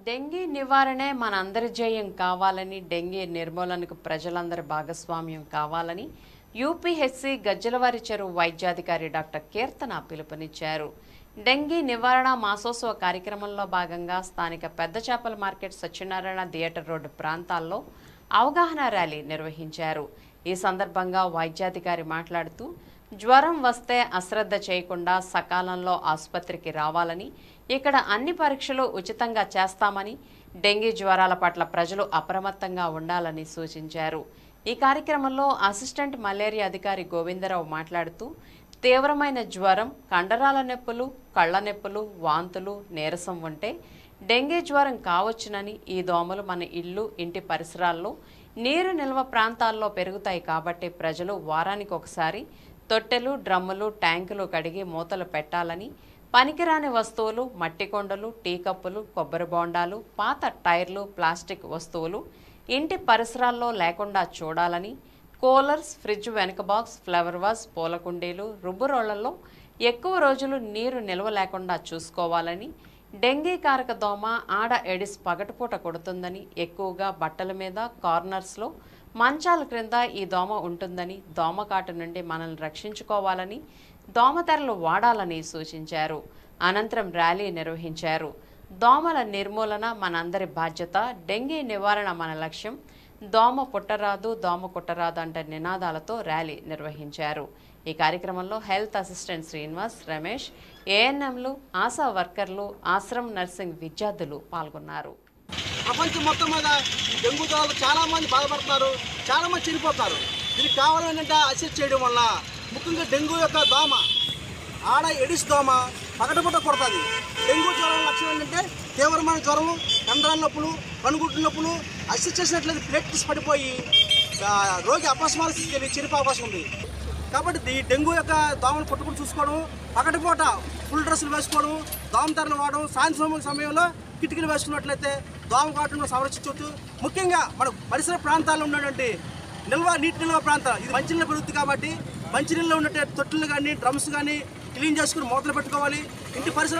dengue నివారణే మనందరి జయం కావాలని డెంగీ నిర్మూలనకు ప్రజలందరి భాగస్వామ్యం కావాలని యూపీహెచ్సి గజ్జలవారి చెరువు వైద్యాధికారి డాక్టర్ కీర్తన పిలుపునిచ్చారు డెంగీ నివారణ మాసోత్సవ కార్యక్రమంలో భాగంగా స్థానిక పెద్ద చేపల మార్కెట్ సత్యనారాయణ థియేటర్ రోడ్డు ప్రాంతాల్లో అవగాహన ర్యాలీ నిర్వహించారు ఈ సందర్భంగా వైద్యాధికారి మాట్లాడుతూ జ్వరం వస్తే అశ్రద్ధ చేయకుండా సకాలంలో ఆసుపత్రికి రావాలని ఇక్కడ అన్ని పరీక్షలు ఉచితంగా చేస్తామని డెంగీ జ్వరాల పట్ల ప్రజలు అప్రమత్తంగా ఉండాలని సూచించారు ఈ కార్యక్రమంలో అసిస్టెంట్ మలేరియా అధికారి గోవిందరావు మాట్లాడుతూ తీవ్రమైన జ్వరం కండరాల నొప్పులు కళ్ళ నొప్పులు వాంతులు నీరసం ఉంటే డెంగీ జ్వరం కావచ్చునని ఈ దోమలు మన ఇల్లు ఇంటి పరిసరాల్లో నీరు నిల్వ ప్రాంతాల్లో పెరుగుతాయి కాబట్టి ప్రజలు వారానికి ఒకసారి తొట్టెలు డ్రమ్ములు ట్యాంకులు కడిగి మూతలు పెట్టాలని పనికిరాని వస్తువులు మట్టి కొండలు టీ కప్పులు కొబ్బరి బోండాలు పాత టైర్లు ప్లాస్టిక్ వస్తువులు ఇంటి పరిసరాల్లో లేకుండా చూడాలని కూలర్స్ ఫ్రిడ్జ్ వెనుక బాక్స్ ఫ్లవర్ వాస్ పూల కుండీలు రుబ్బు రోళ్లలో ఎక్కువ రోజులు నీరు నిల్వ లేకుండా చూసుకోవాలని డెంగీ కారక దోమ ఆడ ఎడిస్ పగటిపూట కొడుతుందని ఎక్కువగా బట్టల మీద కార్నర్స్లో మంచాల క్రింద ఈ దోమ ఉంటుందని దోమకాటు నుండి మనల్ని రక్షించుకోవాలని దోమతెరలు వాడాలని సూచించారు అనంతరం ర్యాలీ నిర్వహించారు దోమల నిర్మూలన మనందరి బాధ్యత డెంగీ నివారణ మన లక్ష్యం దోమ పుట్టరాదు దోమ కుట్టరాదు అంటే నినాదాలతో ర్యాలీ నిర్వహించారు ఈ కార్యక్రమంలో హెల్త్ అసిస్టెంట్ శ్రీనివాస్ రమేష్ ఏఎన్ఎంలు ఆశా వర్కర్లు ఆశ్రమ్ నర్సింగ్ విద్యార్థులు పాల్గొన్నారు ప్రపంచం మొత్తం మీద ఈ డెంగ్యూ జ్వరాలు చాలా మంది బాధపడుతున్నారు చాలా మంది చనిపోతారు దీనికి కావాలని ఏంటంటే అసెస్ చేయడం వల్ల ముఖ్యంగా డెంగ్యూ యొక్క దోమ ఆడ ఎడిస్ దోమ పగటపుట్ట కొడుతుంది డెంగ్యూ జ్వరం లక్షణం ఏంటంటే తీవ్రమైన జ్వరం కండరాల నొప్పులు కనుగుడ్డు నొప్పులు అసెస్ చేసినట్లయితే ప్లేట్స్ పడిపోయి ఆ, రోగి అపస్మార స్థితికి వెళ్ళి చనిపే అవకాశం ఉంది కాబట్టి ఈ డెంగ్యూ యొక్క దోమను కొట్టుకుని చూసుకోవడం పగటిపూట ఫుల్ డ్రెస్సులు వేసుకోవడం దోమ తెరలు వాడడం సాయంత్రం సమయంలో కిటికీలు వేసుకున్నట్లయితే దోమ కాటును సంరక్షించవచ్చు ముఖ్యంగా మన పరిసర ప్రాంతాల్లో ఉన్నటువంటి నిల్వ నీటి నిల్వ ప్రాంతాలు ఇది మంచినీళ్ళ పెరుగుతుంది కాబట్టి మంచినీళ్ళలో ఉన్నటువంటి తొట్టులు కానీ డ్రమ్స్ కానీ క్లీన్ చేసుకుని మూతలు పెట్టుకోవాలి ఇంటి పరిసర